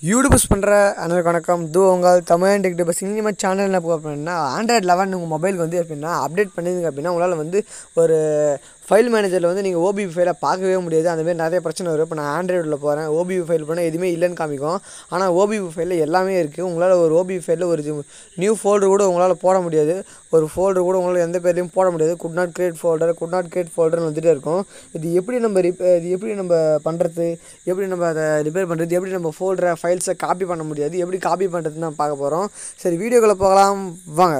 YouTubes பண்ணுற அனைவருக்கு வணக்கம் தூ உங்கள் தமிழ் டெக்டி பஸ் இனிமேல் சேனல் என்ன அப்படின்னா ஆண்ட்ராய்ட் லெவன் உங்கள் மொபைலுக்கு வந்து எப்படின்னா அப்டேட் பண்ணிங்க அப்படின்னா உங்களால் வந்து ஒரு ஃபைல் மேனேஜரில் வந்து நீங்கள் ஓபிபி ஃபைலை பார்க்கவே முடியாது அந்தமாரி நிறைய பிரச்சனை வரும் இப்போ நான் ஆண்ட்ராய்டில் போகிறேன் ஓபிபி ஃபைல் பண்ணால் எதுவுமே இல்லைன்னு காமிக்கும் ஆனால் ஓபிபி ஃபைலில் எல்லாமே இருக்குது உங்களால் ஒரு ஓபிபி ஃபைலில் ஒரு நியூ ஃபோல்டர் கூட உங்களால் போட முடியாது ஒரு ஃபோல்டர் கூட உங்களால் எந்த பேர்லையும் போட முடியாது could not create folder could not create ஃபோல்டர்னு வந்துட்டே இருக்கும் இது எப்படி நம்ம ரிப் இது எப்படி நம்ம பண்ணுறது எப்படி நம்ம அதை ரிப்பேர் பண்ணுறது எப்படி நம்ம ஃபோல்டரை ஃபைல்ஸை காப்பி பண்ண முடியாது எப்படி காப்பி பண்ணுறதுன்னு நான் பார்க்க போகிறோம் சரி வீடியோக்குள்ளே போகலாம் வாங்க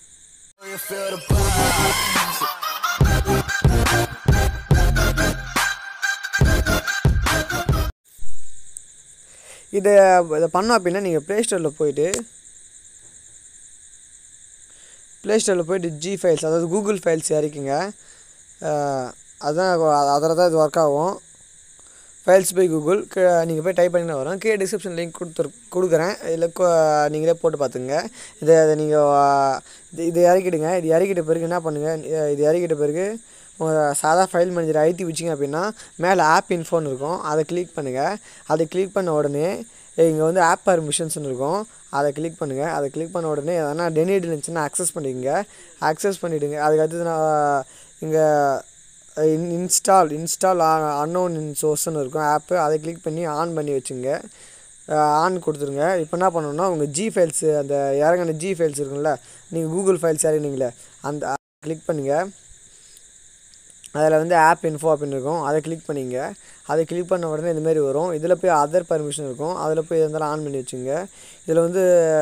இதை இதை பண்ணோம் அப்படின்னா நீங்கள் ப்ளே ஸ்டோரில் போயிட்டு ப்ளே ஸ்டோரில் போயிட்டு ஜி ஃபைல்ஸ் அதாவது கூகுள் ஃபைல்ஸ் இறக்கிங்க அஹ் அதுதான் அதில் தான் இது ஒர்க் ஆகும் ஃபைல்ஸ் பை கூகுள் நீங்கள் போய் டைப் பண்ணினா வரும் கீழே டிஸ்கிரிப்ஷன் லிங்க் கொடுத்துரு கொடுக்குறேன் இதில் நீங்களே போட்டு பார்த்துங்க இதை அதை நீங்கள் இது இதை இறக்கிடுங்க இது இறக்கிட்ட பிறகு என்ன பண்ணுங்கள் இது இறக்கிட்ட பிறகு உங்கள் சாதா ஃபைல் மேனேஜர் ஐடி வச்சிங்க அப்படின்னா மேலே ஆப் இன்ஃபோன் இருக்கும் அதை கிளிக் பண்ணுங்கள் அதை கிளிக் பண்ண உடனே இங்கே வந்து ஆப் பர்மிஷன்ஸ்னு இருக்கும் அதை கிளிக் பண்ணுங்கள் அதை கிளிக் பண்ண உடனே எதனா டெனிட் இருந்துச்சுன்னா அக்சஸ் பண்ணிக்கங்க அக்சஸ் பண்ணிவிடுங்க அதுக்கு அடுத்தது நான் இங்கே in install install unknown in சோர்ஸ்னு இருக்கும் ஆப்பு அதை கிளிக் பண்ணி ஆன் பண்ணி வச்சுங்க ஆன் கொடுத்துருங்க இப்போ என்ன பண்ணணும்னா உங்கள் ஜி ஃபைல்ஸு அந்த இறங்கின ஜி ஃபைல்ஸ் இருக்குங்கள நீங்கள் கூகுள் ஃபைல்ஸ் இறங்கினீங்களே அந்த கிளிக் பண்ணுங்கள் அதில் வந்து ஆப் இன்ஃபோ அப்படின்னு இருக்கும் அதை கிளிக் பண்ணிங்க அதை கிளிக் பண்ண உடனே இதுமாரி வரும் இதில் போய் அதர் பர்மிஷன் இருக்கும் அதில் போய் இருந்தாலும் ஆன் பண்ணி வச்சுங்க இதில் வந்து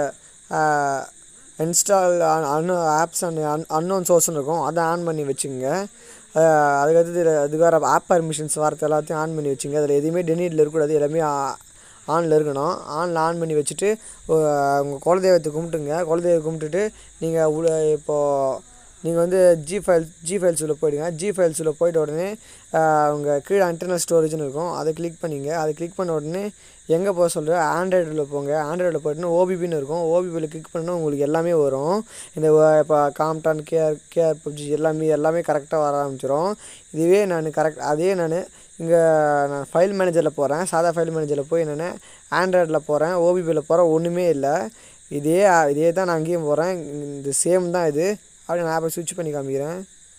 install un apps and un unknown சோர்ஸ்னு இருக்கும் அதை ஆன் பண்ணி வச்சுங்க அதுக்கடுத்தது அதுக்கு வேறு ஆப் பர்மிஷன்ஸ் வரது எல்லாத்தையும் ஆன் பண்ணி வச்சுங்க அதில் எதுவுமே டெனிட்டில் இருக்கக்கூடாது எல்லாமே ஆனில் இருக்கணும் ஆனில் ஆன் பண்ணி வச்சுட்டு உங்கள் குலதெய்வத்தை கும்பிட்டுங்க குலதெய்வத்தை கும்பிட்டுட்டு நீங்கள் உள்ள இப்போது நீங்கள் வந்து ஜி ஃபைல் ஜி ஃபைல்ஸில் போயிடுங்க ஜி ஃபைல்ஸில் போயிட்ட உடனே உங்கள் கீழே இன்டர்னல் ஸ்டோரேஜ்னு இருக்கும் அதை கிளிக் பண்ணிங்க அதை கிளிக் பண்ண உடனே எங்கே போக சொல்கிற ஆண்ட்ராய்டில் போங்க ஆண்ட்ராய்டில் போய்ட்டுனா ஓபிபின்னு இருக்கும் ஓபிபியில் கிளிக் பண்ணால் உங்களுக்கு எல்லாமே வரும் இந்த இப்போ காம்டான் கேஆர் கேஆர் பப்ஜி எல்லாமே எல்லாமே கரெக்டாக வர ஆரம்பிச்சிடும் இதுவே நான் கரெக்ட் அதே நான் இங்கே நான் ஃபைல் மேனேஜரில் போகிறேன் சாதா ஃபைல் மேனேஜரில் போய் நான் ஆண்ட்ராய்டில் போகிறேன் ஓபிபியில் போகிறேன் ஒன்றுமே இல்லை இதே இதே தான் நான் அங்கேயும் போகிறேன் இந்த சேம் தான் இது அப்படியே நான் ஆப்பை சுவிட்ச் பண்ணி காமிக்கிறேன்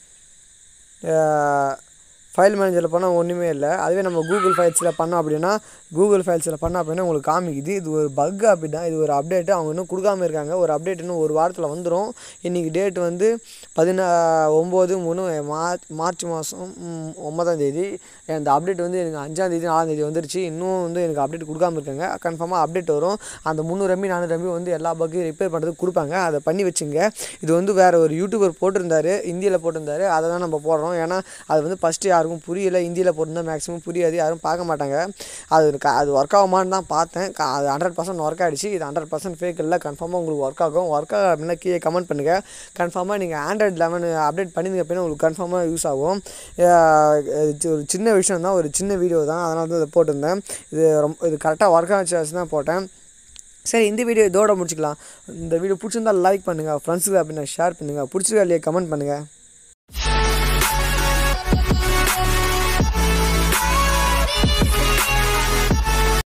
ஃபைல் மேனேஜரில் பண்ணால் ஒன்றுமே இல்லை அதுவே நம்ம கூகுள் ஃபைல்ஸில் பண்ணோம் அப்படின்னா கூகுள் ஃபைல்ஸில் பண்ணோம் அப்படின்னா உங்களுக்கு காமிக்குது இது ஒரு பக் அப்படின்னா இது ஒரு அப்டேட்டு அவங்க இன்னும் கொடுக்காம இருக்காங்க ஒரு அப்டேட் இன்னும் ஒரு வாரத்தில் வந்துடும் இன்றைக்கி டேட் வந்து பதினா ஒம்பது மூணு மார்ச் மார்ச் மாதம் ஒன்பதாம் தேதி அந்த அப்டேட் வந்து எனக்கு அஞ்சாந்தேதி நாலாந்தேதி வந்துருச்சு இன்னும் வந்து எனக்கு அப்டேட் கொடுக்காம இருக்காங்க கன்ஃபார்மாக அப்டேட் வரும் அந்த முந்நூறு எம்பி நானூறு எம்பி வந்து எல்லா பக்கையும் ரிப்பேர் பண்ணுறதுக்கு கொடுப்பாங்க அதை பண்ணி வச்சுங்க இது வந்து வேறு ஒரு யூடியூபர் போட்டிருந்தாரு இந்தியில் போட்டிருந்தாரு அதை தான் நம்ம போடுறோம் ஏன்னா அது வந்து ஃபஸ்ட்டு யாருக்கும் புரியல இந்தியில் போட்டிருந்தா மேக்ஸிமம் புரியாது யாரும் பார்க்க மாட்டாங்க அது அது ஒர்க் ஆகுமான்னு தான் பார்த்தேன் அது ஹண்ட்ரட் பர்சன்ட் ஒர்க் ஆகிடுச்சு இது ஹண்ட்ரட் பர்சன்ட் ஃபேக் இல்லை கன்ஃபார்மாக உங்களுக்கு ஒர்க் ஆகும் ஒர்க் ஆகும் அப்படின்னா கீழே கமெண்ட் பண்ணுங்கள் கன்ஃபார்மாக நீங்கள் ஆண்ட்ராய்ட் லெவன் அப்டேட் பண்ணிங்க அப்படின்னா உங்களுக்கு கன்ஃபார்மாக யூஸ் ஆகும் ஒரு சின்ன விஷயம் தான் ஒரு சின்ன வீடியோ தான் அதனால தான் இதை போட்டிருந்தேன் இது ரொம்ப இது கரெக்டாக ஒர்க் ஆச்சு தான் போட்டேன் சரி இந்த வீடியோ இதோட முடிச்சுக்கலாம் இந்த வீடியோ பிடிச்சிருந்தா லைக் பண்ணுங்கள் ஃப்ரெண்ட்ஸுக்கு அப்படின்னா ஷேர் பண்ணுங்கள் பிடிச்சிருக்கா இல்லையா கமெண்ட் பண்ணுங்கள்